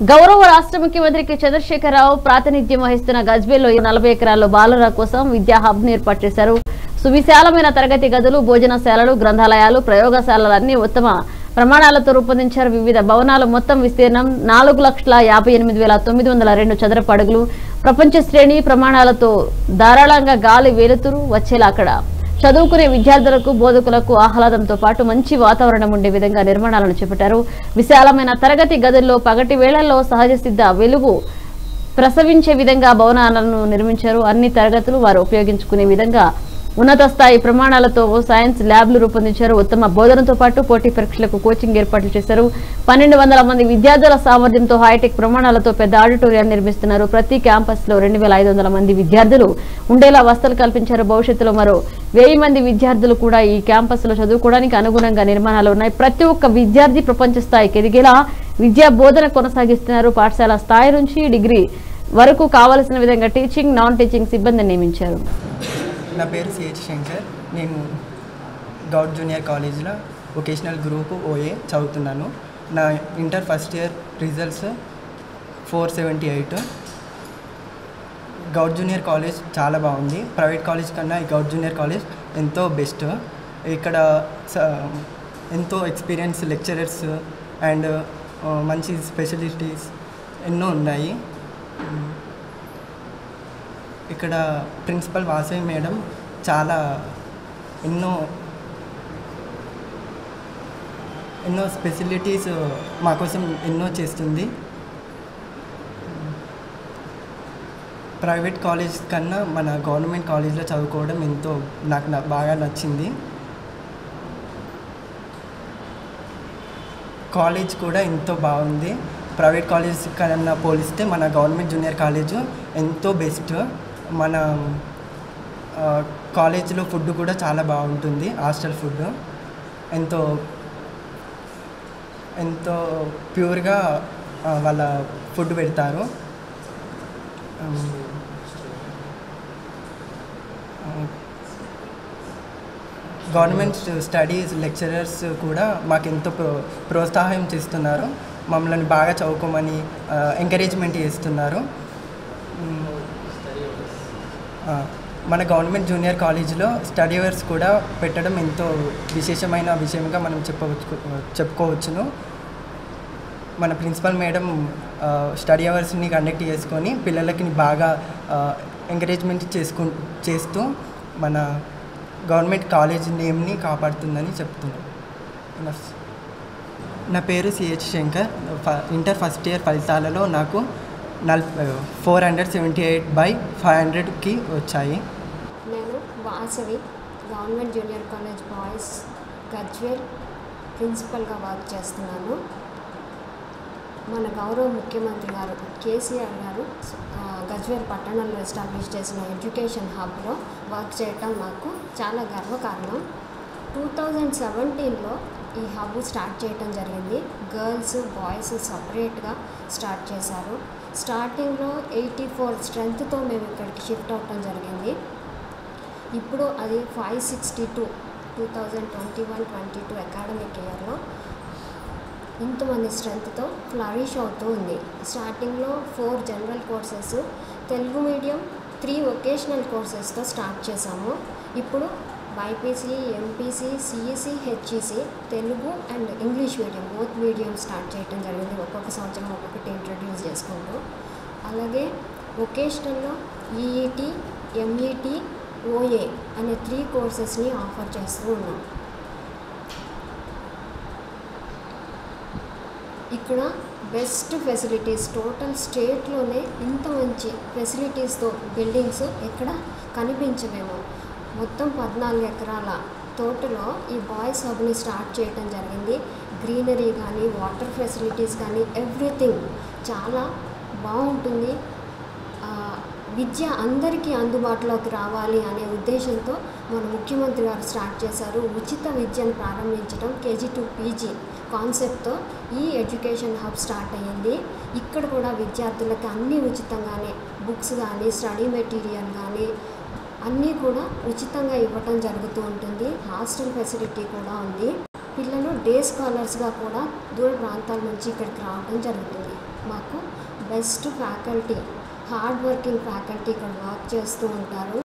గౌరవ రాష్ట్ర ముఖ్యమంత్రి కె చంద్రశేఖరరావు ప్రాతినిధ్యం వహిస్తున్న గజ్వేల్లో నలభై ఎకరాల్లో బాలుర కోసం విద్యా హబ్ ను ఏర్పాటు చేశారు సువిశాలమైన తరగతి గదులు భోజనశాలలు గ్రంథాలయాలు ప్రయోగశాలలన్నీ ఉత్తమ ప్రమాణాలతో రూపొందించారు వివిధ భవనాల మొత్తం విస్తీర్ణం నాలుగు లక్షల యాభై ఎనిమిది వేల తొమ్మిది వందల రెండు చదరపు అడుగులు ప్రపంచ శ్రేణి ప్రమాణాలతో ధారాళంగా గాలి వెలుతురు వచ్చేలా అక్కడ చదువుకునే విద్యార్థులకు బోధకులకు ఆహ్లాదంతో పాటు మంచి వాతావరణం ఉండే విధంగా నిర్మాణాలను చేపట్టారు విశాలమైన తరగతి గదుల్లో పగటి వేళల్లో సహజ సిద్ధ వెలుగు ప్రసవించే విధంగా భవనాలను నిర్మించారు అన్ని తరగతులు వారు ఉపయోగించుకునే విధంగా ఉన్నత స్థాయి ప్రమాణాలతో సైన్స్ ల్యాబ్లు రూపొందించారు ఉత్తమ బోధనతో పాటు పోటీ పరీక్షలకు కోచింగ్ ఏర్పాట్లు చేశారు పన్నెండు వందల మంది విద్యార్థుల సామర్థ్యంతో హైటెక్ ప్రమాణాలతో పెద్ద ఆడిటోరియాన్ని నిర్మిస్తున్నారు ప్రతి క్యాంపస్ లో రెండు వేల ఐదు వందల మంది విద్యార్థులు ఉండేలా వసతులు కల్పించారు భవిష్యత్తులో మరో వెయ్యి మంది విద్యార్థులు కూడా ఈ క్యాంపస్ లో చదువుకోవడానికి అనుగుణంగా నిర్మాణాలు ఉన్నాయి ప్రతి ఒక్క విద్యార్థి ప్రపంచ స్థాయికి ఎదిగేలా విద్యా బోధన కొనసాగిస్తున్నారు పాఠశాల స్థాయి నుంచి డిగ్రీ వరకు కావలసిన విధంగా టీచింగ్ నాన్ టీచింగ్ సిబ్బందిని నియమించారు నా పేరు సిహెచ్ శంకర్ నేను గౌడ్ జూనియర్ కాలేజ్లో వొకేషనల్ గ్రూప్ ఓఏ చదువుతున్నాను నా inter first year results four seventy eight Goud junior college చాలా బాగుంది ప్రైవేట్ కాలేజ్ కన్నా ఈ గౌడ్ జూనియర్ కాలేజ్ ఎంతో బెస్ట్ ఇక్కడ స- ఎంతో ఎక్స్పీరియన్స్ లెక్చరర్స్ అండ్ మంచి స్పెషలిటీస్ ఎన్నో ఉన్నాయి ఇక్కడ ప్రిన్సిపల్ వాసవి మేడం చాలా ఎన్నో ఎన్నో స్పెసిలిటీస్ మా కోసం ఎన్నో చేస్తుంది ప్రైవేట్ కాలేజ్ కన్నా మన గవర్నమెంట్ కాలేజ్లో చదువుకోవడం ఎంతో నాకు నా- బాగా నచ్చింది కాలేజ్ కూడా ఎంతో బాగుంది ప్రైవేట్ కాలేజ్ కన్నా పోలిస్తే మన గవర్నమెంట్ జూనియర్ కాలేజ్ ఎంతో బెస్ట్ మన ఆ, కాలేజీలో ఫుడ్ కూడా చాలా బాగుంటుంది హాస్టల్ ఫుడ్ ఎంతో ఎంతో ప్యూర్గా ఆ, వాళ్ళ ఫుడ్ పెడతారు ఉమ్, ఆ, గవర్నమెంట్ స్టడీస్ లెక్చరర్స్ కూడా మాకు ఎంతో ప్రో ప్రోత్సాహం చేస్తున్నారు మమ్మల్ని బాగా చదువుకోమని ఎంకరేజ్మెంట్ చేస్తున్నారు మ్, ఆ, మన గవర్నమెంట్ జూనియర్ కాలేజీలో స్టడీ అవర్స్ కూడా పెట్టడం ఎంతో విశేషమైన విషయంగా మనం చెప్పవచ్చు చెప్పుకోవచ్చును మన ప్రిన్సిపల్ మేడం స్టడీ అవర్స్ని కండక్ట్ చేసుకొని పిల్లలకి బాగా ఎంకరేజ్మెంట్ చేసుకు చేస్తూ మన గవర్నమెంట్ కాలేజ్ నేమ్ని కాపాడుతుందని చెప్తున్నాను Enough. నా పేరు సిహెచ్ శంకర్ ఫ- ఇంటర్ ఫస్ట్ ఇయర్ ఫలితాలలో నాకు నల్ four hundred seventy eight by five హండ్రెడ్కి వచ్చాయి నేను Vasavi government junior college boys Gajwel ప్రిన్సిపల్గా వర్క్ చేస్తున్నాను మన గౌరవ ముఖ్యమంత్రి గారు కేసీఆర్ గారు ఆ, గజ్వేల్ పట్టణంలో ఎస్టాబ్లిష్ చేసిన ఎడ్యుకేషన్ హబ్లో వర్క్ చేయటం నాకు చాలా గర్వకారణం టూ థౌజండ్ సెవెంటీన్లో ఈ హబ్ స్టార్ట్ చేయటం జరిగింది గర్ల్స్ బాయ్స్ సపరేట్గా స్టార్ట్ చేశారు స్టార్టింగ్లో ఎయిటీ ఫోర్ స్ట్రెంగ్త్తో మేము ఇక్కడికి షిఫ్ట్ అవటం జరిగింది ఇప్పుడు అది five sixty two two thousand twenty one twenty two academic ఇయర్లో ఇంతమంది స్ట్రెంగ్త్తో ఫ్లరిష్ అవుతూ ఉంది స్టార్టింగ్లో four general courses Telugu medium three vocational కోర్సెస్తో స్టార్ట్ చేశాము ఇప్పుడు BiPC MPC CEC HEC Telugu and English medium both medium start చేయడం జరిగింది ఒక్కొక్క సంవత్సరం ఒక్కొక్కటి ఇంట్రడ్యూస్ చేసుకుంటూ అలాగే వొకేషనల్లో ఈఈటి ఎంఈటి ఓఏ అనే త్రీ కోర్సెస్ని ఆఫర్ చేస్తూ ఉన్నాం ఇక్కడ బెస్ట్ ఫెసిలిటీస్ టోటల్ స్టేట్లోనే ఇంత మంచి ఫెసిలిటీస్తో బిల్డింగ్స్ ఎక్కడ కనిపించవేమో మొత్తం పద్నాలుగు ఎకరాల తోటలో ఈ బాయ్స్ హబ్ని స్టార్ట్ చేయడం జరిగింది గ్రీనరీ కానీ వాటర్ ఫెసిలిటీస్ కానీ ఎవ్రీథింగ్ చాలా బాగుంటుంది ఆ, విద్య అందరికీ అందుబాటులోకి రావాలి అనే ఉద్దేశంతో మన ముఖ్యమంత్రి గారు స్టార్ట్ చేశారు ఉచిత విద్యను ప్రారంభించడం కేజీ టు పీజీ కాన్సెప్ట్తో ఈ ఎడ్యుకేషన్ హబ్ స్టార్ట్ అయ్యింది ఇక్కడ కూడా విద్యార్థులకి అన్నీ ఉచితంగానే బుక్స్ కానీ స్టడీ మెటీరియల్ కానీ అన్నీ కూడా ఉచితంగా ఇవ్వటం జరుగుతూ ఉంటుంది హాస్టల్ ఫెసిలిటీ కూడా ఉంది పిల్లలు డే డే స్కాలర్స్గా కూడా దూర ప్రాంతాల నుంచి ఇక్కడికి రావడం జరుగుతుంది మాకు best faculty hard working faculty ఇక్కడ వర్క్ చేస్తూ ఉంటారు